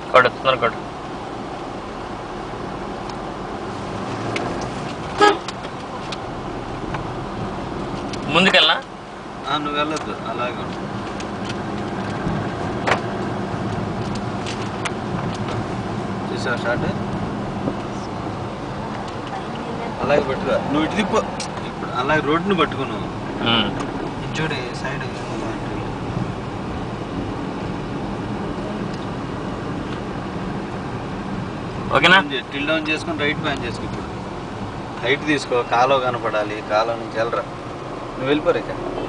కొడు తొందర కొడు ముందుకెళ్ళా ఆ, నువ్వు వెళ్ళొద్దు అలాగే ఉండు. చూసావా షార్ట్ అలాగే పట్టుకో నువ్వు ఇటు తిప్పు ఇప్పుడు అలాగే రోడ్డును పట్టుకో నువ్వు ఉమ్. ఇది చూడు సైడ్ ఓకేనా టిల్ డౌన్ చేసుకొని రైట్ ప్లాన్ చేసుకో ఇప్పుడు హైట్ తీసుకో కాలువ కనపడాలి కాలువ నుంచి వెళ్ళరా నువ్వు వెళ్ళిపోరు ఇక